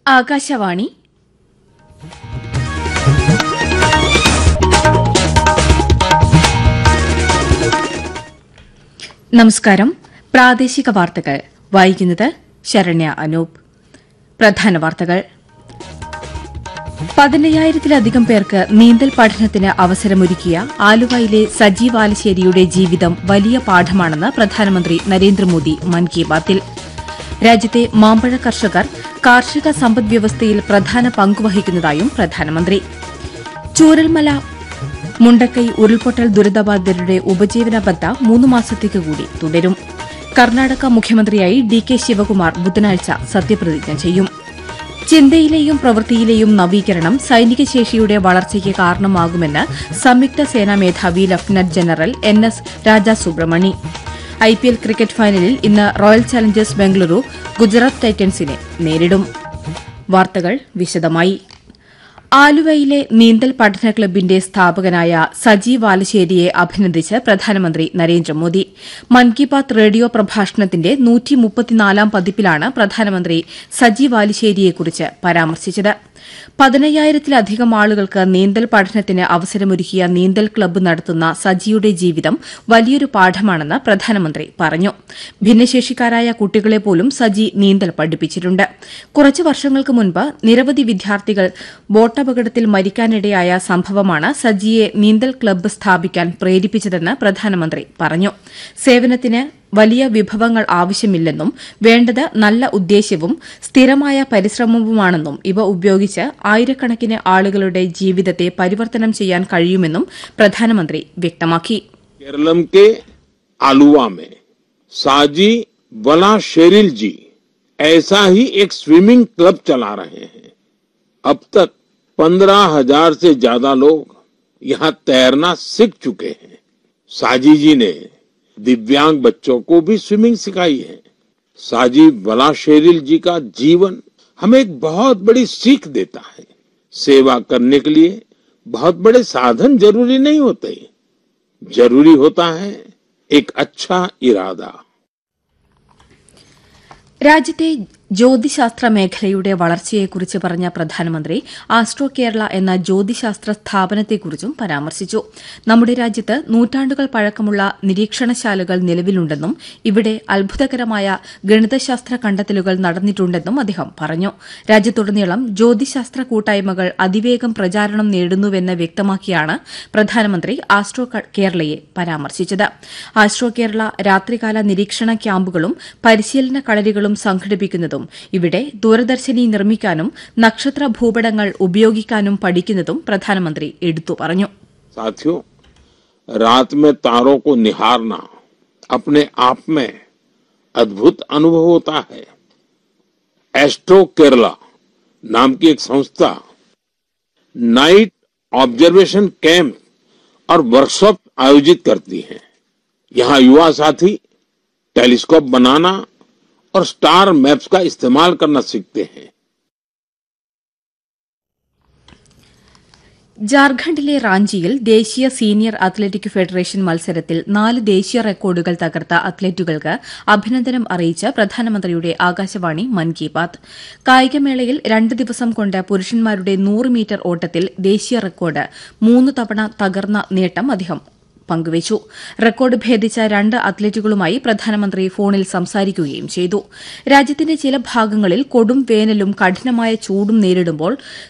ആകാശവാണി നമസ്കാരം പ്രാദേശിക വാർത്തകൾ വായിക്കുന്നത് ശരണ്യ അനൂപ് പ്രധാന വാർത്തകൾ പതിനയ്യായിരത്തിലധികം പേർക്ക് നീന്തൽ പഠനത്തിന് അവസരമൊരുക്കിയ ആലുവയിലെ സജീവ് ആലശ്ശേരിയുടെ ജീവിതം വലിയ പാഠമാണെന്ന് പ്രധാനമന്ത്രി നരേന്ദ്രമോദി മൻ കി ബാത്തിൽ രാജ്യത്തെ മാമ്പഴ കർഷകർ കാർഷിക സമ്പദ്വ്യവസ്ഥയിൽ പ്രധാന പങ്കുവഹിക്കുന്നതായും പ്രധാനമന്ത്രി ചൂരൽമല മുണ്ടക്കൈ ഉരുൾപൊട്ടൽ ദുരിതബാധിതരുടെ ഉപജീവന ബദ്ധ മൂന്ന് മാസത്തേക്ക് കൂടി തുടരും കർണാടക മുഖ്യമന്ത്രിയായി ഡി കെ ശിവകുമാർ ബുധനാഴ്ച സത്യപ്രതിജ്ഞ ചെയ്യും ചിന്തയിലെയും പ്രവൃത്തിയിലെയും നവീകരണം സൈനിക ശേഷിയുടെ വളർച്ചയ്ക്ക് കാരണമാകുമെന്ന് സംയുക്ത സേനാ മേധാവി lieutenant general N S Raja Subramani I P L cricket ഫൈനലിൽ ഇന്ന് റോയൽ ചലഞ്ചേഴ്സ് ബംഗളൂരു ഗുജറാത്ത് ടൈറ്റൻസിനെ നേരിടും വാർത്തകൾ വിശദമായി ആലുവയിലെ നീന്തൽ പഠന ക്ലബിന്റെ സ്ഥാപകനായ സജീവ് ആലശ്ശേരിയെ അഭിനന്ദിച്ച് പ്രധാനമന്ത്രി നരേന്ദ്രമോദി മൻ കി ബാത് റേഡിയോ പ്രഭാഷണത്തിന്റെ നൂറ്റിമുപ്പത്തിനാലാം പതിപ്പിലാണ് പ്രധാനമന്ത്രി സജീവ് ആലിശ്ശേരിയെക്കുറിച്ച് പരാമർശിച്ചത് പതിനയ്യായിരത്തിലധികം ആളുകൾക്ക് നീന്തൽ പഠനത്തിന് അവസരമൊരുക്കിയ നീന്തൽ ക്ലബ്ബ് നടത്തുന്ന സജിയുടെ ജീവിതം വലിയൊരു പാഠമാണെന്ന് പ്രധാനമന്ത്രി പറഞ്ഞു ഭിന്നശേഷിക്കാരായ കുട്ടികളെ പോലും സജി നീന്തൽ പഠിപ്പിച്ചിട്ടുണ്ട് കുറച്ചു വർഷങ്ങൾക്ക് മുൻപ് നിരവധി വിദ്യാർത്ഥികൾ ബോട്ടപകടത്തിൽ മരിക്കാനിടയായ സംഭവമാണ് സജിയെ നീന്തൽ ക്ലബ്ബ് സ്ഥാപിക്കാൻ പ്രേരിപ്പിച്ചതെന്ന് പ്രധാനമന്ത്രി പറഞ്ഞു സേവനത്തിന് വലിയ വിഭവങ്ങൾ ആവശ്യമില്ലെന്നും വേണ്ടത് നല്ല ഉദ്ദേശ്യവും സ്ഥിരമായ പരിശ്രമവുമാണെന്നും ഇവ ഉപയോഗിച്ച് ആയിരക്കണക്കിന് ആളുകളുടെ ജീവിതത്തെ പരിവർത്തനം ചെയ്യാൻ കഴിയുമെന്നും പ്രധാനമന്ത്രി വ്യക്തമാക്കി केरलम के आलुवा में साजी वला शेरिल जी ऐसा ही एक स्विमिंग क्लब चला रहे हैं अब तक पंद्रह हजार से ज्यादा लोग यहाँ तैरना सीख चुके हैं साजी जी ने दिव्यांग बच्चों को भी स्विमिंग सिखाई है साजी वला शेरिल जी का जीवन हमें एक बहुत बड़ी सीख देता है सेवा करने के लिए बहुत बड़े साधन जरूरी नहीं होते जरूरी होता है एक अच्छा इरादा രാജ്യത്തെ ജ്യോതിശാസ്ത്ര മേഖലയുടെ വളർച്ചയെക്കുറിച്ച് പറഞ്ഞ പ്രധാനമന്ത്രി ആസ്ട്രോ കേരള എന്ന ജ്യോതിശാസ്ത്ര സ്ഥാപനത്തെക്കുറിച്ചും പരാമർശിച്ചു നമ്മുടെ രാജ്യത്ത് നൂറ്റാണ്ടുകൾ പഴക്കമുള്ള നിരീക്ഷണശാലകൾ നിലവിലുണ്ടെന്നും ഇവിടെ അത്ഭുതകരമായ ഗണിതശാസ്ത്ര കണ്ടെത്തലുകൾ നടന്നിട്ടുണ്ടെന്നും അദ്ദേഹം പറഞ്ഞു രാജ്യത്തുടനീളം ജ്യോതിശാസ്ത്ര കൂട്ടായ്മകൾ അതിവേഗം പ്രചാരണം നേടുന്നുവെന്ന് വ്യക്തമാക്കിയാണ് പ്രധാനമന്ത്രി ആസ്ട്രോ കേരളയെ പരാമർശിച്ചത് ആസ്ട്രോ കേരള രാത്രികാല നിരീക്ഷണ ക്യാമ്പുകളും പരിശീലന കളരികളും സംഘടിപ്പിക്കുന്നതും ഇവിടെ ദൂരദർശിനി നിർമ്മിക്കാനും നക്ഷത്ര ഭൂപടങ്ങൾ ഉപയോഗിക്കാനും പഠിക്കുന്നതും പ്രധാനമന്ത്രി എടുത്തു പറഞ്ഞു साथियों रात में तारों को निहारना अपने आप में अद्भुत अनुभव होता है एस्ट्रो केरला नाम की एक संस्था नाइट ऑब्जर्वेशन कैंप और वर्कशॉप आयोजित करती है यहाँ युवा साथी टेलीस्कोप बनाना और स्टार मैप्स का इस्तेमाल करना सीखते हैं ജാർഖണ്ഡിലെ റാഞ്ചിയിൽ ദേശീയ സീനിയർ അത്ലറ്റിക് ഫെഡറേഷൻ മത്സരത്തിൽ നാല് ദേശീയ റെക്കോർഡുകൾ തകർത്ത അത്ലറ്റുകൾക്ക് അഭിനന്ദനം അറിയിച്ച് പ്രധാനമന്ത്രിയുടെ ആകാശവാണി മൻ കി ബാത് കായികമേളയിൽ രണ്ട് ദിവസം കൊണ്ട് പുരുഷന്മാരുടെ നൂറ് മീറ്റർ ഓട്ടത്തിൽ ദേശീയ റെക്കോർഡ് മൂന്ന് തവണ തകർന്ന നേട്ടം അദ്ദേഹം പങ്കുവച്ചു റെക്കോർഡ് ഭേദിച്ച രണ്ട് അത്ലറ്റുകളുമായി പ്രധാനമന്ത്രി ഫോണിൽ സംസാരിക്കുകയും ചെയ്തു രാജ്യത്തിന്റെ ചില ഭാഗങ്ങളിൽ കൊടും വേനലും കഠിനമായ ചൂടും നേരിടുമ്പോൾ